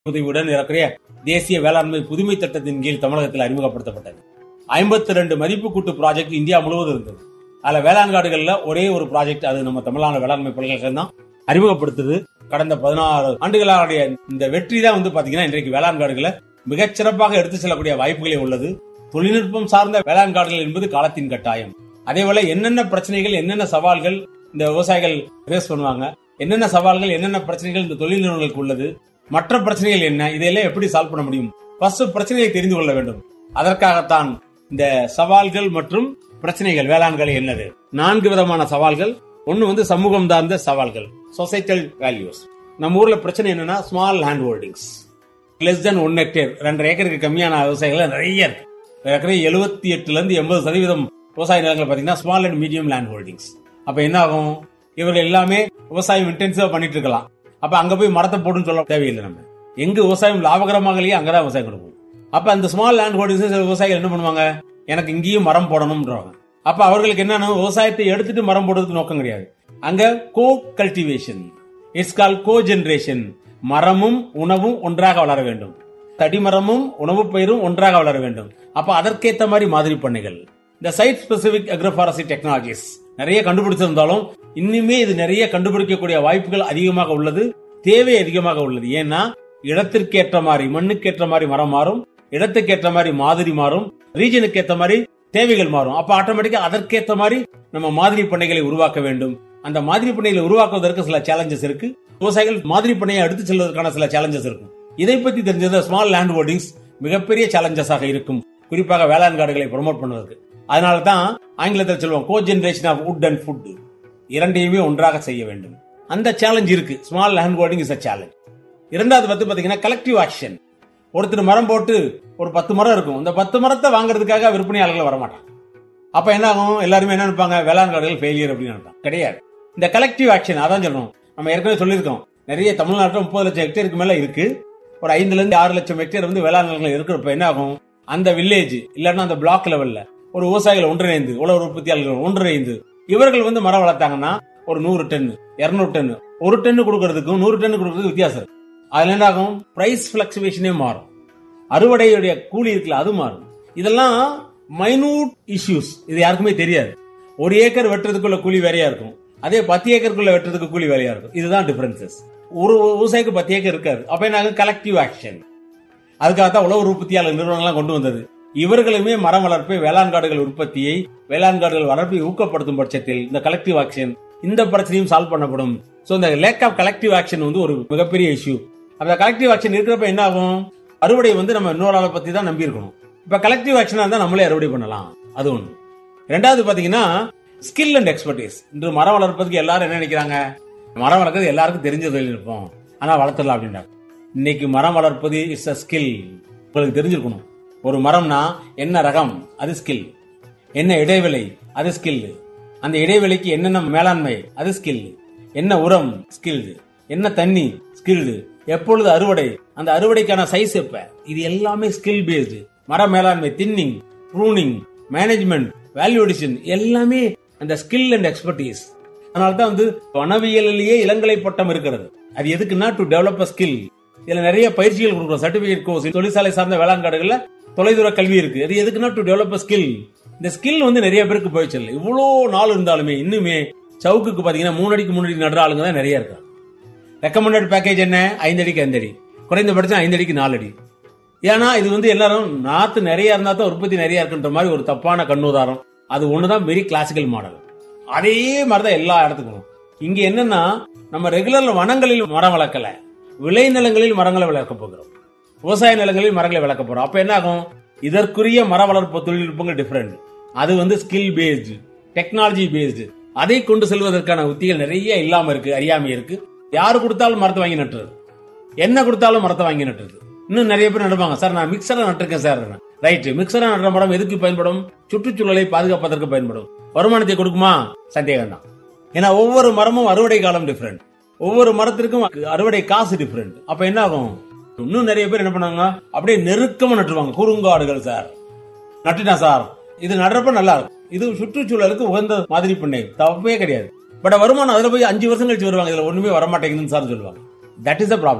உதவியுடன் ஏறக்குறைய தேசிய வேளாண்மை புதுமை திட்டத்தின் கீழ் தமிழகத்தில் அறிமுகப்படுத்தப்பட்டது ஐம்பத்தி ரெண்டு மதிப்பு கூட்டு ப்ராஜெக்ட் இந்தியா முழுவதும் இருந்தது அதுல வேளாண் காடுகள்ல ஒரே ஒரு ப்ராஜெக்ட் அது நம்ம தமிழ்நாடு வேளாண்மை பல்கலைக்கழகம் தான் அறிமுகப்படுத்துது கடந்த பதினாறு ஆண்டுகளுடைய இந்த வெற்றி தான் வந்து பாத்தீங்கன்னா இன்றைக்கு வேளாண் காடுகளை மிகச் சிறப்பாக எடுத்து செல்லக்கூடிய வாய்ப்புகளே உள்ளது தொழில்நுட்பம் சார்ந்த வேளாண் காடுகள் என்பது காலத்தின் கட்டாயம் அதே போல என்னென்ன பிரச்சனைகள் என்னென்ன சவால்கள் இந்த விவசாயிகள் ஃபேஸ் பண்ணுவாங்க என்னென்ன சவால்கள் என்னென்ன பிரச்சனைகள் இந்த தொழில் நிறுவனங்களுக்கு உள்ளது மற்ற பிரச்சனைகள் என்ன இதையெல்லாம் எப்படி சால்வ் பண்ண முடியும் ஃபர்ஸ்ட் பிரச்சனையை தெரிந்து கொள்ள வேண்டும் அதற்காகத்தான் இந்த சவால்கள் மற்றும் பிரச்சனைகள் வேளாண்களை என்னது நான்கு விதமான சவால்கள் ஒன்னு வந்து சமூகம் சார்ந்த சவால்கள் சொசைட்டல் வேல்யூஸ் நம்ம ஊர்ல பிரச்சனை என்னன்னா small land holdings less than one hectare ரெண்டரை ஏக்கருக்கு கம்மியான விவசாயிகள் நிறைய இருக்கு ஏற்கனவே எழுபத்தி எட்டுல இருந்து எண்பது சதவீதம் விவசாய நிலங்கள் பாத்தீங்கன்னா small and medium land holdings அப்ப என்ன ஆகும் இவர்கள் எல்லாமே விவசாயம் இன்டென்சிவா பண்ணிட்டு இருக்கலாம் அப்ப அங்க போய் மரத்தை போடுன்னு சொல்ல தேவையில்லை நம்ம எங்க விவசாயம் லாபகரமாக இல்லையோ அங்கதான் விவசாயம் கொடுக்கும் அப்ப அந்த ஸ்மால் லேண்ட் ஹோல்டிங்ஸ் விவசாயிகள் என்ன பண்ணுவாங்க எனக்கு இங்கேயும் மரம் போடணும்ன்றாங்க அப்ப அவர்களுக்கு என்னன்னா விவசாயத்தை எடுத்துட்டு மரம் போடுறதுக்கு நோக்கம் கிடையாது அங்க co cultivation it's call co generation மரமும் உணவும் ஒன்றாக வளர வேண்டும் தடிமரமும் உணவு பயிரும் ஒன்றாக வளர வேண்டும் அப்ப அதற்கேத்த மாதிரி மாதிரி பண்ணைகள் இந்த சைட் ஸ்பெசிபிக் அக்ரோபாரசி டெக்னாலஜிஸ் நிறைய கண்டுபிடிச்சிருந்தாலும் இன்னுமே இது நிறைய கண்டுபிடிக்கக்கூடிய வாய்ப்புகள் அதிகமாக உள்ளது தேவை அதிகமாக உள்ளது ஏன்னா இடத்திற்கு ஏற்ற மாதிரி மண்ணுக்கு ஏற்ற மாதிரி மரம் மாறும் இடத்துக்கு ஏற்ற மாதிரி மாதிரி மாறும் ரீஜனுக்கு ஏற்ற மாதிரி தேவைகள் மாறும் அப்ப ஆட்டோமேட்டிக்கா அதற்கேற்ற மாதிரி நம்ம மாதிரி பண்ணைகளை உருவாக்க வேண்டும் அந்த மாதிரி பண்ணைகளை உருவாக்குவதற்கு சில சேலஞ்சஸ் இருக்கு விவசாயிகள் மாதிரி பண்ணையை எடுத்து செல்வதற்கான சில சேலஞ்சஸ் இருக்கும் இதை பத்தி தெரிஞ்சது ஸ்மால் லேண்ட் ஹோல்டிங்ஸ் மிகப்பெரிய சேலஞ்சஸாக இருக்கும் குறிப்பாக வேளாண் காடுகளை ப்ரொமோட் பண்ணுவதற்கு அதனால தான் ஆங்கிலத்தில் சொல்லுவோம் co generation of wood and food இரண்டையுமே ஒன்றாக செய்ய வேண்டும் அந்த சேலஞ்ச் இருக்கு small land holding is a challenge இரண்டாவது பத்தி பாத்தீங்கன்னா கலெக்டிவ் ஆக்ஷன் ஒருத்தர் மரம் போட்டு ஒரு பத்து மரம் இருக்கும் இந்த பத்து மரத்தை வாங்குறதுக்காக விற்பனையாளர்கள் வரமாட்டாங்க அப்ப என்ன ஆகும் எல்லாருமே என்ன நினைப்பாங்க வேளாண் காடுகள் ஃபெயிலியர் அப்படின்னு நினைப்பாங்க கிடையாது இந்த கலெக்டிவ் ஆக்ஷன் அதான் சொல்லணும் நம்ம ஏற்கனவே சொல்லியிருக்கோம் நிறைய தமிழ்நாட்டில் முப்பது லட்சம் ஹெக்டேருக்கு மேல இருக்கு ஒரு ஐந்துல இருந்து ஆறு லட்சம் ஹெக்டேர் வந்து வேளாண் நிலங்கள் இருக்கிறப்ப என்ன ஆகும் அந்த வில்லேஜ் இல்லைன்னா அந்த பிளாக் லெவல்ல ஒரு விவசாயிகள் ஒன்றிணைந்து உழவு உற்பத்தியாளர்கள் ஒன்றிணைந்து இவர்கள் வந்து மரம் வளர்த்தாங்கன்னா ஒரு நூறு டன் இருநூறு டன் ஒரு டன் கொடுக்கறதுக்கும் நூறு டன் கொடுக்கறதுக்கு வித்தியாசம் இருக்கு அதுல என்ன ஆகும் பிரைஸ் பிளக்சுவேஷனே மாறும் அறுவடையுடைய கூலி இருக்குல்ல அது மாறும் இதெல்லாம் மைனூட் இஷ்யூஸ் இது யாருக்குமே தெரியாது ஒரு ஏக்கர் வெட்டுறதுக்குள்ள கூலி வேறையா இருக்கும் அதே பத்து ஏக்கருக்குள்ள வெட்டுறதுக்கு கூலி வேறையா இருக்கும் இதுதான் டிஃபரன்சஸ் ஒரு விவசாயிக்கு பத்து ஏக்கர் இருக்காது அப்ப என்ன கலெக்டிவ் ஆக்ஷன் அதுக்காகத்தான் உழவு உற்பத்தியாளர் நிறுவனங்கள்லாம் கொண்டு வந்தது இவர்களுமே மரம் வளர்ப்பை வேளாண் காடுகள் உற்பத்தியை வேளாண் காடுகள் வளர்ப்பை ஊக்கப்படுத்தும் பட்சத்தில் இந்த கலெக்டிவ் ஆக்ஷன் இந்த பிரச்சனையும் சால்வ் பண்ணப்படும் சோ இந்த லேக் ஆஃப் கலெக்டிவ் ஆக்ஷன் வந்து ஒரு மிகப்பெரிய இஷ்யூ அந்த கலெக்டிவ் ஆக்ஷன் இருக்கிறப்ப என்ன ஆகும் அறுவடை வந்து நம்ம இன்னொரு ஆளை பத்தி தான் நம்பி இருக்கணும் இப்ப கலெக்டிவ் ஆக்ஷனா இருந்தா நம்மளே அறுவடை பண்ணலாம் அது ஒண்ணு ரெண்டாவது பாத்தீங்கன்னா ஸ்கில் அண்ட் எக்ஸ்பர்டீஸ் இன்று மரம் வளர்ப்பதுக்கு எல்லாரும் என்ன நினைக்கிறாங்க மரம் வளர்க்கறது எல்லாருக்கும் தெரிஞ்ச தொழில்நுட்பம் ஆனா வளர்த்துடலாம் அப்படின்னா இன்னைக்கு மரம் வளர்ப்பது இஸ் அ ஸ்கில் உங்களுக்கு தெரிஞ்சிருக்கணும் ஒரு மரம்னா என்ன ரகம் அது ஸ்கில் என்ன இடைவெளி அது ஸ்கில் அந்த இடைவெளிக்கு என்னென்ன மேலாண்மை அது ஸ்கில் என்ன உரம் ஸ்கில்டு என்ன தண்ணி ஸ்கில்டு எப்பொழுது அறுவடை அந்த அறுவடைக்கான சைஸ் எப்ப இது எல்லாமே ஸ்கில் பேஸ்டு மர மேலாண்மை thinning pruning management value addition எல்லாமே அந்த ஸ்கில் அண்ட் எக்ஸ்பர்டீஸ் அதனால தான் வந்து வனவியலிலேயே இளங்கலை பட்டம் இருக்கிறது அது எதுக்குன்னா டு டெவலப் அ ஸ்கில் இதுல நிறைய பயிற்சிகள் கொடுக்குறோம் சர்டிபிகேட் கோர்ஸ் தொழிற்சாலை சார்ந்த வேளாண் காடுகள்ல தொலைதூர கல்வி இருக்கு அது எதுக்குன்னா டு டெவலப் அ ஸ்கில் இந்த ஸ்கில் வந்து நிறைய பேருக்கு போயிடுச்சு இல்லை இவ்வளோ நாள் இருந்தாலுமே இன்னுமே சவுக்குக்கு பாத்தீங்கன்னா மூணு அடிக்கு மூணு அடி நடுற ஆளுங்க தான் நிறைய இருக்காங்க ரெக்கமெண்டட் பேக்கேஜ் என்ன ஐந்து அடிக்கு ஐந்து அடி குறைந்தபட்சம் ஐந்து அடிக்கு நாலு அடி ஏன்னா இது வந்து எல்லாரும் நாத்து நிறைய இருந்தா தான் உற்பத்தி நிறைய இருக்குன்ற மாதிரி ஒரு தப்பான கண்ணுதாரம் அது ஒண்ணுதான் வெரி கிளாசிக்கல் மாடல் அதே மாதிரிதான் எல்லா இடத்துக்கும் இங்க என்னன்னா நம்ம ரெகுலர் வனங்களில் மரம் வளர்க்கல விளைநிலங்களில் மரங்களை வளர்க்க போகிறோம் விவசாய நிலங்களில் மரங்களை வளர்க்க போறோம் அப்ப என்ன ஆகும் இதற்குரிய மர வளர்ப்பு தொழில்நுட்பங்கள் டிஃபரெண்ட் அது வந்து ஸ்கில் பேஸ்டு டெக்னாலஜி பேஸ்டு அதை கொண்டு செல்வதற்கான உத்திகள் நிறைய இல்லாம இருக்கு அறியாமை இருக்கு யாரு கொடுத்தாலும் மரத்தை வாங்கி நட்டுறது என்ன கொடுத்தாலும் மரத்தை வாங்கி நட்டுறது இன்னும் நிறைய பேர் நடுவாங்க சார் நான் மிக்சரை நட்டிருக்கேன் சார் ரைட் மிக்சரா நடுற மரம் எதுக்கு பயன்படும் சுற்றுச்சூழலை பாதுகாப்பதற்கு பயன்படும் வருமானத்தை கொடுக்குமா சந்தேகம் தான் ஏன்னா ஒவ்வொரு மரமும் அறுவடை காலம் டிஃபரெண்ட் ஒவ்வொரு மரத்திற்கும் அறுவடை காசு டிஃபரெண்ட் அப்ப என்ன ஆகும் இன்னும் நிறைய பேர் என்ன பண்ணுவாங்க அப்படியே நெருக்கமா நட்டுருவாங்க குறுங்காடுகள் சார் நட்டுட்டா சார் இது நடுறப்ப நல்லா இருக்கும் இது சுற்றுச்சூழலுக்கு உகந்த மாதிரி பண்ணை தப்பே கிடையாது பட் வருமானம் அதுல போய் அஞ்சு வருஷம் கழிச்சு வருவாங்க இதுல ஒண்ணுமே வரமாட்டேங்குதுன்னு சார் சொல்லுவாங்க that is the problem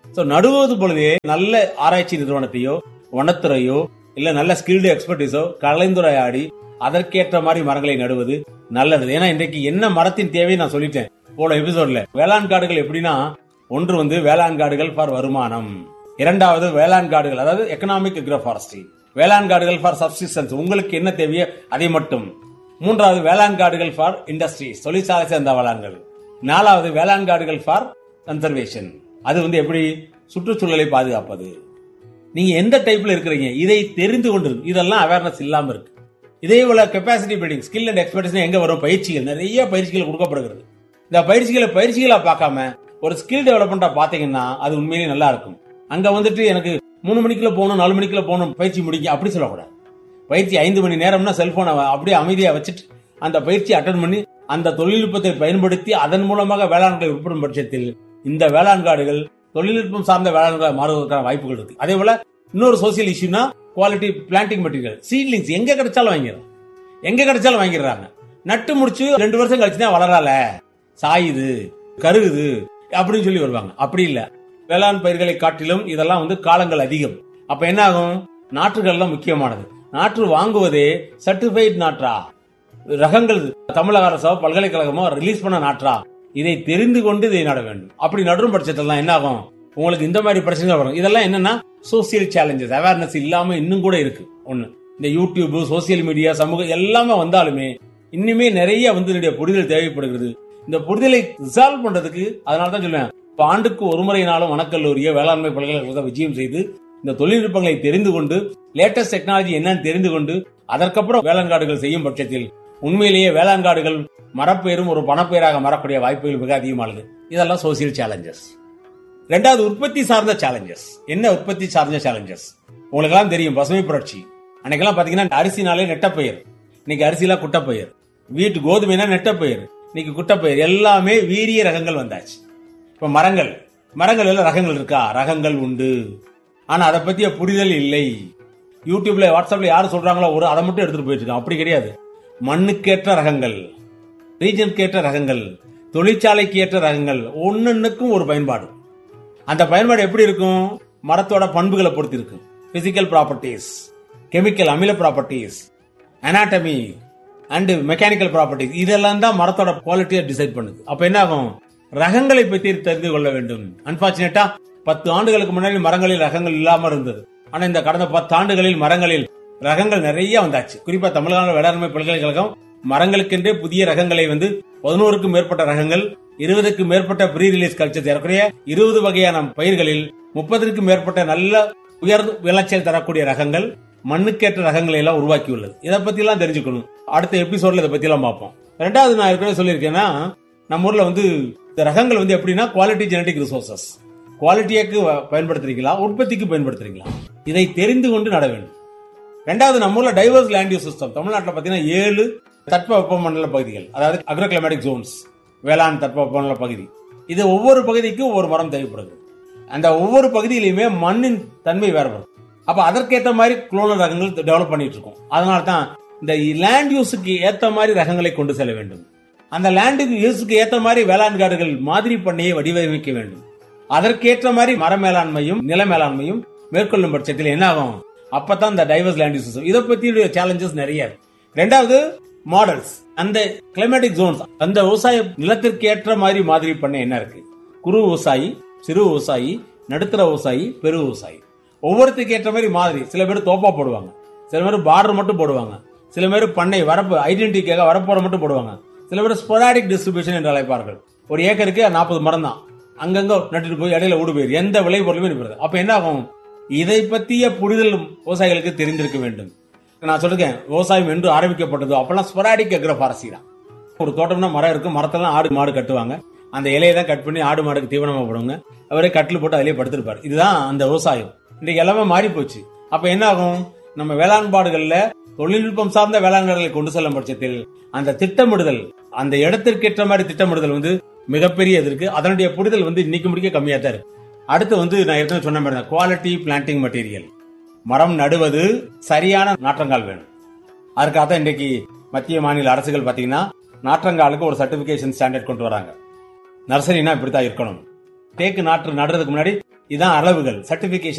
so நடுவது பொழுதே நல்ல ஆராய்ச்சி நிறுவனத்தையோ வனத்துறையோ இல்ல நல்ல ஸ்கில்டு எக்ஸ்பர்டிஸோ கலந்துரையாடி அதற்கேற்ற மாதிரி மரங்களை நடுவது நல்லது ஏன்னா இன்றைக்கு என்ன மரத்தின் தேவை நான் சொல்லிட்டேன் போல எபிசோட்ல வேளாண் காடுகள் எப்படின்னா ஒன்று வந்து வேளாண் காடுகள் ஃபார் வருமானம் இரண்டாவது வேளாண் காடுகள் அதாவது எக்கனாமிக் அக்ரோஃபாரஸ்ட்ரி வேளாண் காடுகள் ஃபார் சப்சிஸ்டன்ஸ் உங்களுக்கு என்ன தேவையோ அதை மட்டும் மூன்றாவது வேளாண் காடுகள் ஃபார் இண்டஸ்ட்ரீஸ் தொழிற்சாலை சேர்ந்த வேளாண்கள் நாலாவது வேளாண் காடுகள் ஃபார் கன்சர்வேஷன் அது வந்து எப்படி சுற்றுச்சூழலை பாதுகாப்பது நீங்க எந்த டைப்ல இருக்கிறீங்க இதை தெரிந்து கொண்டு இதெல்லாம் அவேர்னஸ் இல்லாம இருக்கு இதே போல capacity building skill and expertise எங்க வரும் பயிற்சிகள் நிறைய பயிற்சிகள் கொடுக்கப்படுகிறது இந்த பயிற்சிகளை பயிற்சிகளா பார்க்காம ஒரு ஸ்கில் டெவலப்மெண்டா பாத்தீங்கன்னா அது உண்மையிலேயே நல்லா இருக்கும் அங்க வந்துட்டு எனக்கு மூணு மணிக்குள்ள போகணும் நாலு மணிக்குள்ள போகணும் பயிற்சி முடிக்க அப்படி சொல்லக்கூடாது பயிற்சி ஐந்து மணி நேரம்னா செல்போனை அப்படியே அமைதியா வச்சுட்டு அந்த பயிற்சி அட்டன் பண்ணி அந்த தொழில்நுட்பத்தை பயன்படுத்தி அதன் மூலமாக வேளாண்களை உட்படும் பட்சத்தில் இந்த வேளாண் காடுகள் தொழில்நுட்பம் சார்ந்த வேளாண்களை மாறுவதற்கான வாய்ப்புகள் இருக்கு அதே போல இன்னொரு சோசியல் இஷ்யூனா குவாலிட்டி பிளான்டிங் மெட்டீரியல் சீட்லிங்ஸ் எங்க கிடைச்சாலும் வாங்கிடுறாங்க எங்க கிடைச்சாலும் வாங்கிடுறாங்க நட்டு முடிச்சு ரெண்டு வருஷம் கழிச்சு தான் வளரால சாயுது கருகுது அப்படின்னு சொல்லி வருவாங்க அப்படி இல்ல வேளாண் பயிர்களை காட்டிலும் இதெல்லாம் வந்து காலங்கள் அதிகம் அப்ப என்ன ஆகும் நாற்றுகள் தான் முக்கியமானது நாற்று வாங்குவதே சர்டிஃபைட் நாற்றா ரகங்கள் தமிழக அரசோ பல்கலைக்கழகமோ ரிலீஸ் பண்ண நாற்றா இதை தெரிந்து கொண்டு இதை நட வேண்டும் அப்படி நடும் பட்சத்தில் தான் என்ன ஆகும் உங்களுக்கு இந்த மாதிரி பிரச்சனைகள் வரும் இதெல்லாம் என்னன்னா சோசியல் சேலஞ்சஸ் அவேர்னஸ் இல்லாம இன்னும் கூட இருக்கு ஒண்ணு இந்த யூடியூப் சோசியல் மீடியா சமூகம் எல்லாமே வந்தாலுமே இன்னுமே நிறைய வந்து இதனுடைய புரிதல் தேவைப்படுகிறது இந்த புரிதலை ரிசால்வ் பண்றதுக்கு அதனால தான் சொல்லுவேன் இப்ப ஆண்டுக்கு ஒரு முறையினாலும் வனக்கல்லூரிய வேளாண்மை பல்கலைக்கழகத்தை விஜயம் செய்து இந்த தொழில்நுட்பங்களை தெரிந்து கொண்டு லேட்டஸ்ட் டெக்னாலஜி என்னன்னு தெரிந்து கொண்டு அதற்கப்புறம் வேளாண் காடுகள் செய்யும் பட்சத்தில் உண்மையிலேயே வேளாண் காடுகள் மரப்பெயரும் ஒரு பணப்பெயராக மாறக்கூடிய வாய்ப்புகள் மிக அதிகமானது இதெல்லாம் சோசியல் சேலஞ்சஸ் ரெண்டாவது உற்பத்தி சார்ந்த சேலஞ்சஸ் என்ன உற்பத்தி சார்ந்த சேலஞ்சஸ் உங்களுக்கு எல்லாம் தெரியும் பசுமை புரட்சி அன்னைக்கெல்லாம் பாத்தீங்கன்னா அரிசினாலே நெட்டப்பயிர் இன்னைக்கு அரிசிலாம் குட்டப்பயிர் வீட்டு கோதுமைனா நெட்டப்பயிர் இன்னைக்கு குட்டப்பயிர் எல்லாமே வீரிய ரகங்கள் வந்தாச்சு இப்ப மரங்கள் மரங்கள் எல்லாம் ரகங்கள் இருக்கா ரகங்கள் உண்டு ஆனா அதை பத்திய புரிதல் இல்லை யூடியூப்ல வாட்ஸ்அப்ல யாரு சொல்றாங்களோ ஒரு அதை மட்டும் எடுத்துட்டு போயிட்டு இருக்கான் அப்படி கிடையாது மண்ணுக்கேற்ற ரகங்கள் ரீஜனுக்கேற்ற ரகங்கள் தொழிற்சாலைக்கு ஏற்ற ரகங்கள் ஒன்னொன்னுக்கும் ஒரு பயன்பாடு அந்த பயன்பாடு எப்படி இருக்கும் மரத்தோட பண்புகளை பொறுத்து இருக்கு பிசிக்கல் ப்ராப்பர்ட்டிஸ் கெமிக்கல் அமில properties anatomy and mechanical properties இதெல்லாம் தான் மரத்தோட குவாலிட்டியை டிசைட் பண்ணுது அப்ப என்ன ஆகும் ரகங்களை பற்றி தெரிந்து கொள்ள வேண்டும் அன்பார்ச்சுனேட்டா பத்து ஆண்டுகளுக்கு முன்னாடி மரங்களில் ரகங்கள் இல்லாம இருந்தது ஆனா இந்த கடந்த பத்து ஆண்டுகளில் மரங்களில் ரகங்கள் நிறைய வந்தாச்சு குறிப்பா தமிழ்நாடு வேளாண்மை பல்கலைக்கழகம் மரங்களுக்கென்றே புதிய ரகங்களை வந்து பதினோருக்கும் மேற்பட்ட ரகங்கள் இருபதுக்கும் மேற்பட்ட ப்ரீ ரிலீஸ் கல்ச்சர் ஏறக்குறைய இருபது வகையான பயிர்களில் முப்பதற்கும் மேற்பட்ட நல்ல உயர் விளைச்சல் தரக்கூடிய ரகங்கள் மண்ணுக்கேற்ற ரகங்களை எல்லாம் உருவாக்கியுள்ளது இதை பத்தி எல்லாம் தெரிஞ்சுக்கணும் அடுத்த எபிசோட்ல இதை பத்தி எல்லாம் பார்ப்போம் ரெண்டாவது நான் ஏற்கனவே சொல்லியிருக்கேன்னா நம்ம ஊர்ல வந்து இந்த ரகங்கள் வந்து எப்படின்னா குவாலிட்டி ஜெனடிக் ரிசோர்சஸ் குவாலிட்டியாக்கு பயன்படுத்துறீங்களா உற்பத்திக்கு பயன்படுத்துறீங்களா இதை தெரிந்து கொண்டு நட வேண்டும் ரெண்டாவது நம்ம ஊர்ல டைவர்ஸ் லேண்ட் யூஸ் சிஸ்டம் தமிழ்நாட்டில் பாத்தீங்கன்னா ஏழு தட்ப வெப்பமண்டல பகுதிகள் அதாவது அக்ரோ கிளைமேட்டிக் ஜோன்ஸ் வேளாண் தட்ப வெப்பமண்டல பகுதி இது ஒவ்வொரு பகுதிக்கும் ஒவ்வொரு மரம் தேவைப்படுது அந்த ஒவ்வொரு பகுதியிலுமே மண்ணின் தன்மை வேறுபடும் அப்ப அதற்கேற்ற மாதிரி குளோனல் ரகங்கள் டெவலப் பண்ணிட்டு இருக்கோம் அதனால தான் இந்த லேண்ட் யூஸுக்கு ஏத்த மாதிரி ரகங்களை கொண்டு செல்ல வேண்டும் அந்த லேண்ட் யூஸுக்கு ஏத்த மாதிரி வேளாண் காடுகள் மாதிரி பண்ணையை வடிவமைக்க வேண்டும் அதற்கேற்ற மாதிரி மர மேலாண்மையும் நில மேலாண்மையும் மேற்கொள்ளும் பட்சத்தில் என்ன ஆகும் அப்பதான் இந்த டைவர்ஸ் லேண்ட் யூஸ் இதை பத்தி சேலஞ்சஸ் நிறைய இருக்கு ரெண்டாவது மாடல்ஸ் அந்த கிளைமேட்டிக் ஜோன்ஸ் அந்த விவசாய நிலத்திற்கு ஏற்ற மாதிரி மாதிரி பண்ண என்ன இருக்கு குறு விவசாயி சிறு விவசாயி நடுத்தர விவசாயி பெரு விவசாயி ஒவ்வொருத்துக்கு ஏற்ற மாதிரி மாதிரி சில பேர் தோப்பா போடுவாங்க சில பேர் பார்டர் மட்டும் போடுவாங்க சில பேர் பண்ணை வரப்பு ஐடென்டிட்டிக்காக வரப்போற மட்டும் போடுவாங்க சில பேர் ஸ்பொராடிக் டிஸ்ட்ரிபியூஷன் என்று அழைப்பார்கள் ஒரு ஏக்கருக்கு நாற்பது மரம் தான் அங்கங்க நட்டுட்டு போய் இடையில ஓடு போயிரு எந்த விளை பொருளுமே நிற்கிறது அப்ப என்ன ஆகும் இதை பத்திய புரிதல் விவசாயிகளுக்கு தெரிந்திருக்க வேண்டும் நான் சொல்லிருக்கேன் விவசாயம் என்று ஆரம்பிக்கப்பட்டதோ அப்பெல்லாம் ஸ்பொராடிக் அக்ரபாரசி தான் ஒரு தோட்டம்னா மரம் இருக்கும் மரத்தெல்லாம் ஆடு மாடு கட்டுவாங்க அந்த இலையை தான் கட் பண்ணி ஆடு மாடுக்கு தீவனமா போடுவாங்க அவரே கட்டில் போட்டு அதிலே படுத்திருப்பாரு இதுதான் அந்த விவசாயம் இன்னைக்கு எல்லாமே மாறி போச்சு அப்ப என்ன ஆகும் நம்ம வேளாண்பாடுகள்ல தொழில்நுட்பம் சார்ந்த வேளாண்களை கொண்டு செல்லும் பட்சத்தில் அந்த திட்டமிடுதல் அந்த இடத்திற்கேற்ற மாதிரி திட்டமிடுதல் வந்து மிகப்பெரிய இது இருக்கு அதனுடைய புரிதல் வந்து இன்னைக்கு முடிக்க கம்மியா தான் இருக்கு அடுத்து வந்து நான் ஏற்கனவே சொன்ன மாதிரி குவாலிட்டி பிளான்டிங் மெட்டீரியல் மரம் நடுவது சரியான நாற்றங்கால் வேணும் அதுக்காக தான் இன்றைக்கு மத்திய மாநில அரசுகள் பாத்தீங்கன்னா நாற்றங்காலுக்கு ஒரு சர்டிபிகேஷன் ஸ்டாண்டர்ட் கொண்டு வராங்க நர்சரினா இப்படித்தான் இருக்கணும் தேக்கு நாற்று நடுறதுக்கு முன்னாடி இதான் அளவுகள் சர்டிபிகேஷன்